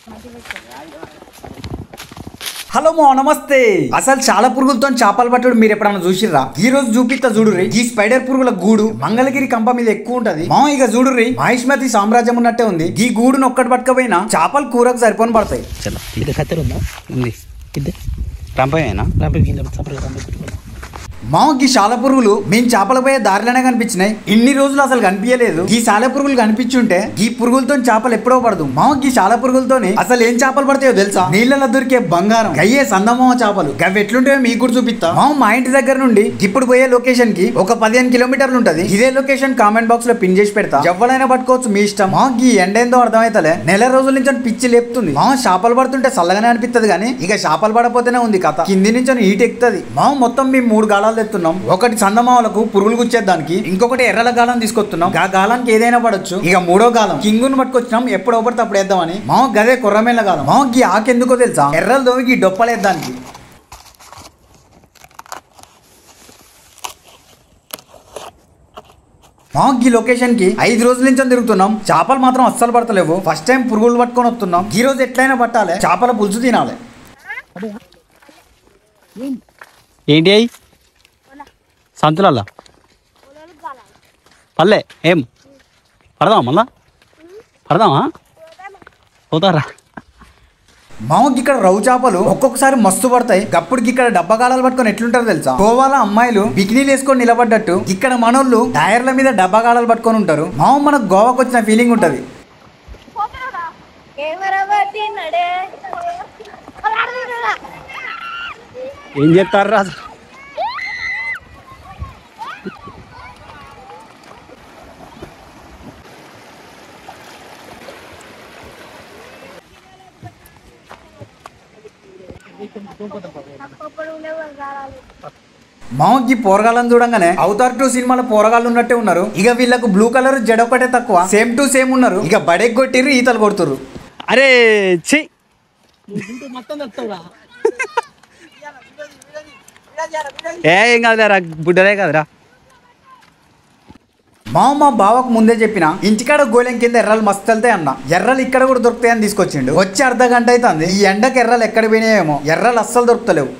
Hello మో నమస్తే అసలు చాలా పురుగులతో చేపలు పట్టుడు మీరు ఎప్పుడన్నా చూసిర్రా ఈ రోజు చూపిస్తా చూడుర్రి ఈ స్పైడర్ పురుగుల గూడు మంగళగిరి కంప మీద ఎక్కువ ఉంటది మా ఇక చూడుర్రి మహిష్మతి సామ్రాజ్యం ఉన్నట్టే ఉంది ఈ గూడును ఒక్కటి పట్టుకపోయినా చేపలు కూరకు సరిపోని పడతాయి చలో ఇది కత్తెర ఉందా ఉంది ఇద్దే రంపమేనా రంపి కింద సపరేట్ రంపి పెట్టుకో మా ఈ శాల పురుగులు మేము చేపలు పోయే దారిలోనే కనిపించినాయి ఇన్ని రోజులు అసలు కనిపించలేదు ఈ శాల పురుగులు కనిపించుంటే ఈ పురుగులతో చేపలు ఎప్పుడో పడదు మా ఈ శాల పురుగులతోని అసలు ఏం చేపలు పడతాయో తెలుసా నీళ్ళలో దొరికే బంగారం గయ్యే సందమామ చేపలు గవి ఎట్లుంటాయో మీకు కూడా చూపిస్తా మా మా ఇంటి దగ్గర నుండి ఇప్పుడు పోయే లొకేషన్ కి ఒక పదిహేను కిలోమీటర్లు ఉంటది ఇదే లొకేషన్ కామెంట్ బాక్స్ లో పిన్ చేసి పెడతా ఎవరైనా పట్టుకోవచ్చు మీ ఇష్టం మా ఈ ఎండేందో అర్థమైతలే నెల రోజుల నుంచి పిచ్చి లేపుతుంది మా చేపలు పడుతుంటే చల్లగానే అనిపిస్తుంది కానీ ఇక చేపలు పడపోతేనే ఉంది కథ కింది నుంచి ఈట ఎక్కుతుంది మా మొత్తం మేము మూడు గాలాలు తెస్తున్నాం ఒకటి చందమామలకు పురుగులు గుచ్చేదానికి ఇంకొకటి ఎర్రల గాలం తీసుకొస్తున్నాం ఆ గాలానికి ఏదైనా పడొచ్చు ఇక మూడో గాలం కింగును పట్టుకొచ్చినాం ఎప్పుడు పడితే అప్పుడు వేద్దామని మా గదే కొర్రమేళ్ళ గాలం మా ఈ ఆకెందుకో తెలుసా ఎర్రలు దోమికి డొప్పలేద్దానికి మా ఈ లొకేషన్ కి ఐదు రోజుల నుంచి తిరుగుతున్నాం చేపలు మాత్రం అస్సలు పడతలేవు ఫస్ట్ టైం పురుగులు పట్టుకొని వస్తున్నాం ఈ రోజు ఎట్లయినా పట్టాలి చేపల పులుసు తినాలి ఏంటి అయి సంతులల్లా పల్లె ఏం పడదామా మళ్ళా పడదామా పోతారా మామకి ఇక్కడ రవ్వు చేపలు ఒక్కొక్కసారి మస్తు పడతాయి గప్పుడు ఇక్కడ డబ్బగాలాలు పట్టుకొని ఎట్లుంటారో తెలుసా గోవాల అమ్మాయిలు బికినీలు వేసుకొని నిలబడ్డట్టు ఇక్కడ మనోళ్ళు టైర్ల మీద డబ్బగాలాలు పట్టుకొని ఉంటారు మామ మనకు గోవాకు వచ్చిన ఫీలింగ్ ఉంటది కెమెరా పట్టినడే ఏం చెప్తారు రాజు అప్పుడు ఉండేవాళ్ళు కావాలి మామకి పోరగాళ్ళని చూడంగానే అవతార్ టూ సినిమాలో పోరగాళ్ళు ఉన్నట్టే ఉన్నారు ఇక వీళ్ళకు బ్లూ కలర్ జడ ఒకటే తక్కువ సేమ్ టు సేమ్ ఉన్నారు ఇక బడెక్ కొట్టిర్రు ఈతలు కొడుతురు అరే ఛీ మొత్తం తెస్తావురా ఏ ఏం కాదులేరా బుడ్డలే కదరా మామ మా బావకు ముందే చెప్పిన ఇంటికాడ గోళం కింద ఎర్రలు మస్తు వెళ్తాయి అన్న ఎర్రలు ఇక్కడ కూడా దొరుకుతాయని తీసుకొచ్చిండు వచ్చి అర్ధ గంట అవుతుంది ఈ ఎండకి ఎర్రలు ఎక్కడ పోయినాయేమో ఎర్రలు అస్సలు దొరుకుతలేవు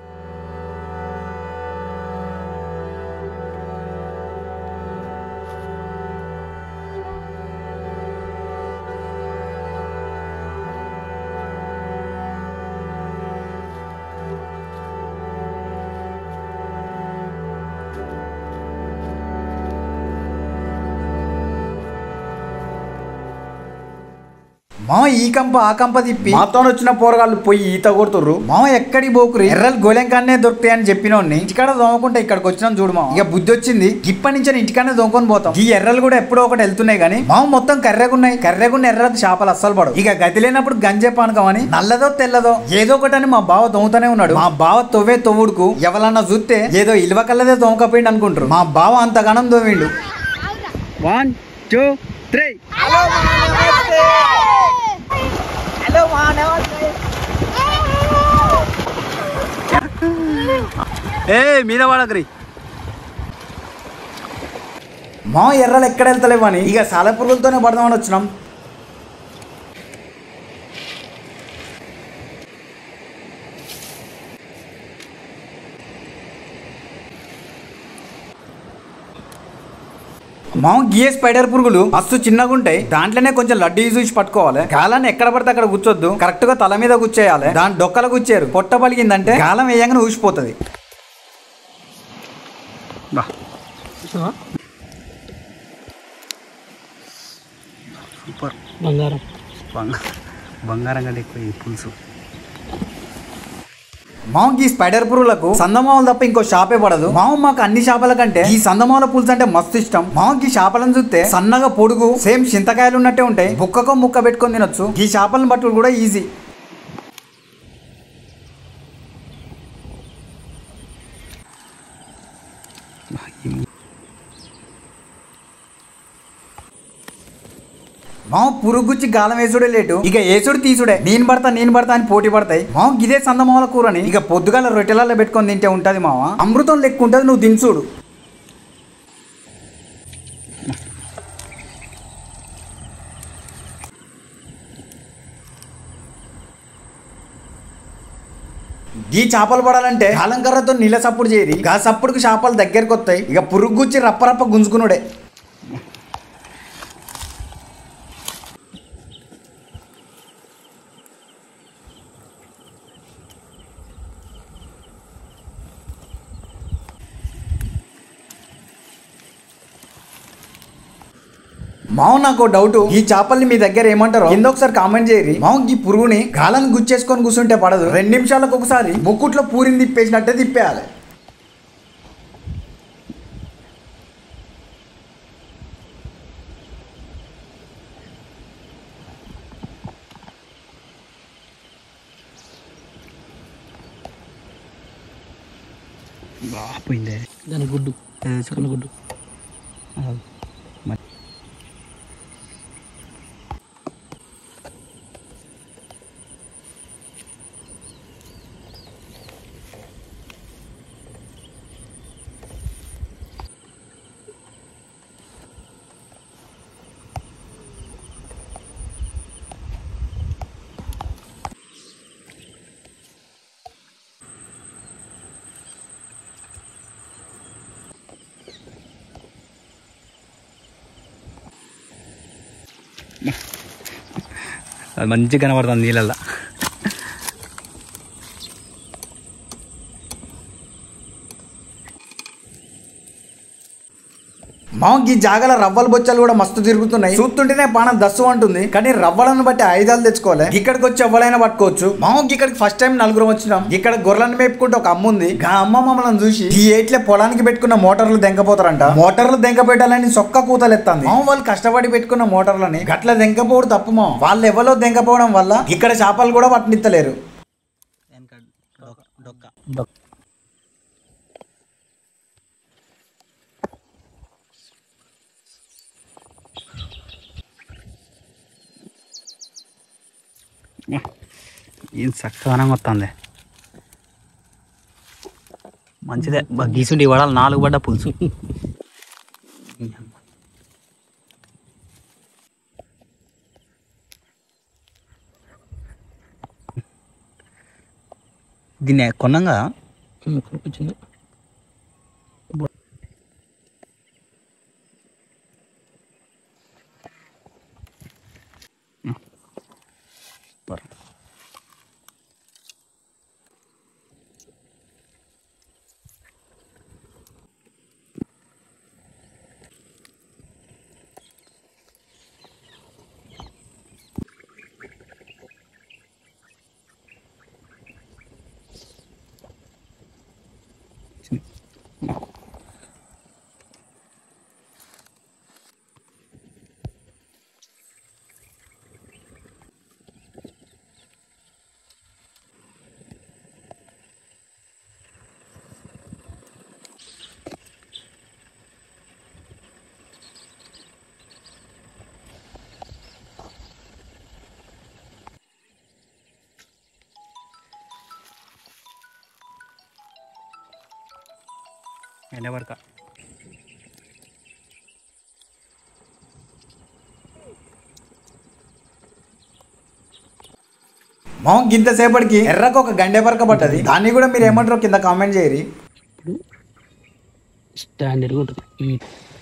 మామ ఈ కంప ఆ కంప తిప్పి మాతో వచ్చిన పోరగాళ్ళు పోయి ఈత కొడుతుర్రు మామ ఎక్కడికి పోకురి ఎర్రలు గోలెంకాన్నే దొరుకుతాయని చెప్పినోడిని ఇంటికాడ దోమకుంటే ఇక్కడికి వచ్చినాం చూడు మామ ఇక బుద్ధి వచ్చింది ఇప్పటి నుంచి నేను ఇంటికాడనే దోముకొని పోతాం ఈ ఎర్రలు కూడా ఎప్పుడో ఒకటి వెళ్తున్నాయి కానీ మామ మొత్తం కర్రెగున్నాయి కర్రెగున్న ఎర్రకు చేపలు అస్సలు పడవు ఇక గతి లేనప్పుడు గంజే పానకమని నల్లదో తెల్లదో ఏదో ఒకటని మా బావ దొంగతూనే ఉన్నాడు మా బావ తొవ్వే తొవ్వుడుకు ఎవరన్నా చూస్తే ఏదో ఇల్వ కల్లదే దొంగకపోయింది అనుకుంటారు మా బావ అంతగానం దోవిండు వన్ టూ త్రీ ఏ మీద పడకరి మా ఎర్రలు ఎక్కడ వెళ్తలేవని ఇక సాలెపురుగులతోనే పడదామని వచ్చినాం మా గియే స్పైడర్ పురుగులు మస్తు చిన్నగా ఉంటాయి దాంట్లోనే కొంచెం లడ్డు చూసి పట్టుకోవాలి గాలాన్ని ఎక్కడ పడితే అక్కడ కూర్చోద్దు కరెక్ట్ గా తల మీద కూర్చేయాలి దాని డొక్కలు కూర్చారు పొట్ట పలిగిందంటే గాలం వేయంగానే ఊసిపోతుంది బా చూసావా సూపర్ బంగారం బంగారం బంగారం కంటే ఎక్కువ ఈ పులుసు మామ ఈ స్పైడర్ పురుగులకు సందమామలు తప్ప ఇంకో షాపే పడదు మామ మాకు అన్ని చేపల కంటే ఈ సందమామల పులుసు అంటే మస్తు ఇష్టం మామకి ఈ చేపలను చూస్తే సన్నగా పొడుగు సేమ్ చింతకాయలు ఉన్నట్టే ఉంటాయి బుక్కకో ముక్క పెట్టుకొని తినొచ్చు ఈ చేపలను పట్టుడు కూడా ఈజీ మా పురుగుచ్చి గాలం వేసుడే లేటు ఇక ఏసుడు తీసుడే నేను పడతా నేను పడతా అని పోటీ పడతాయి మా ఇదే సందమామల కూరని ఇక పొద్దుగాల రొట్టెలలో పెట్టుకొని తింటే ఉంటది మావ అమృతం లెక్క ఉంటది నువ్వు దించుడు ఈ చేపలు పడాలంటే కాలంకర్రతో నీళ్ళ సప్పుడు చేరి గా సప్పుడుకు చేపలు దగ్గరికి వస్తాయి ఇక పురుగు గుచ్చి రప్ప రప్ప గుంజుకునుడే మావు నాకు డౌట్ ఈ చేపల్ని మీ దగ్గర ఏమంటారో కింద ఒకసారి కామెంట్ చేయరి మావు ఈ పురుగుని గాలని గుచ్చేసుకొని కూర్చుంటే పడదు రెండు నిమిషాలకు ఒకసారి ముక్కుట్లో పూరిని తిప్పేసినట్టే తిప్పేయాలి బాగా పోయింది దాని గుడ్డు చికెన్ గుడ్డు అది మంచిగా కనబడుతుంది నీళ్ళల్లో మాకు ఈ జాగల రవ్వల బొచ్చలు కూడా మస్తు తిరుగుతున్నాయి చూస్తుంటేనే పానం దస్సు అంటుంది కానీ రవ్వలను బట్టి ఆయుధాలు తెచ్చుకోవాలి ఇక్కడికి వచ్చి ఎవరైనా పట్టుకోవచ్చు మాకు ఇక్కడికి ఫస్ట్ టైం నలుగురు వచ్చినాం ఇక్కడ గొర్రెలను మేపుకుంటే ఒక అమ్మ ఉంది ఆ అమ్మ మమ్మల్ని చూసి ఈ ఏట్లే పొలానికి పెట్టుకున్న మోటార్లు దెంకపోతారంట మోటార్లు దెంకపెట్టాలని సొక్క కూతలు ఎత్తాంది మా వాళ్ళు కష్టపడి పెట్టుకున్న మోటార్లని గట్ల దెంకపోవడం తప్పు మా వాళ్ళు ఎవరో దెంకపోవడం వల్ల ఇక్కడ చేపలు కూడా పట్టనిత్తలేరు డొక్క ఏం చక్కదనంగా వస్తుంది మంచిదే బా గీసుండి వడాలి నాలుగు పడ్డ పులుసు దీన్ని కొన్నాం కదా వచ్చింది ఎండబడక మా ఇంతసేపటికి ఎర్రకు ఒక గండె పరక పట్టది దాన్ని కూడా మీరు ఏమంటారో కింద కామెంట్ చేయరి స్టాండర్డ్గా ఉంటుంది ఉమ్.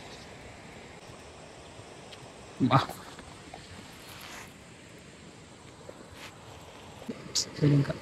సరే ఇంకా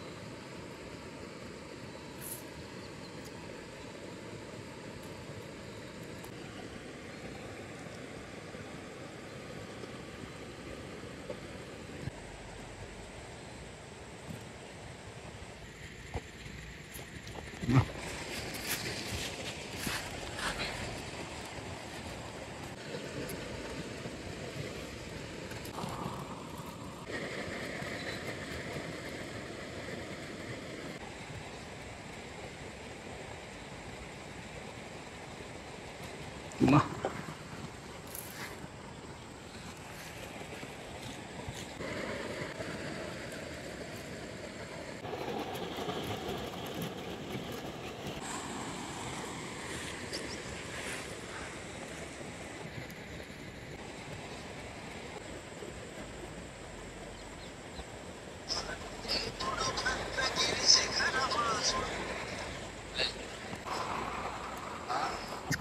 మా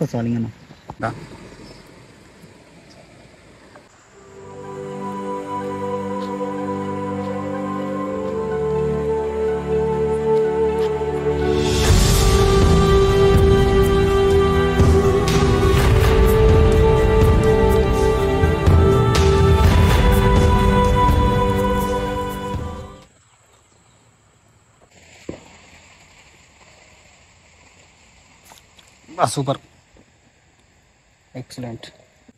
తీసుకొస్తావా లింగన్న రా సూపర్ ఎక్సలెంట్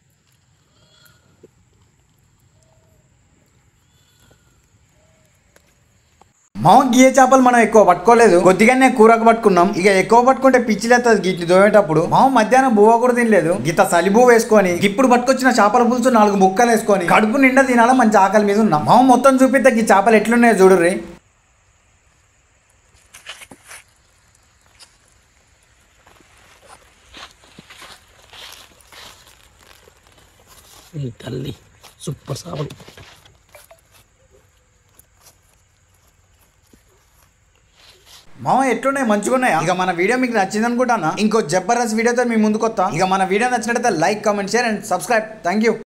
మామ గియ చేపలు మనం ఎక్కువ పట్టుకోలేదు కొద్దిగానే కూరకు పట్టుకున్నాం ఇక ఎక్కువ పట్టుకుంటే పిచ్చిలేస్తుంది గిట్లు దోమేటప్పుడు మామ మధ్యాహ్నం బువ్వ కూడా తినలేదు గిత సలిబు వేసుకొని ఇప్పుడు పట్టుకొచ్చిన చేపల పులుసు నాలుగు ముక్కలు వేసుకొని కడుపు నిండా తినాలా మంచి ఆకలి మీద ఉన్నాం మామ మొత్తం చూపిద్దా ఈ చేపలు ఎట్లున్నాయో చూడుర్రి ఈ తల్లి సూపర్ చేపలు మామ ఎట్లున్నాయి మంచిగా ఉన్నాయా ఇక మన వీడియో మీకు నచ్చింది అనుకుంటానా ఇంకో జబర్దస్త్ వీడియోతో మీ ముందుకు వస్తా ఇక మన వీడియో నచ్చినట్లయితే like comment share and subscribe thank you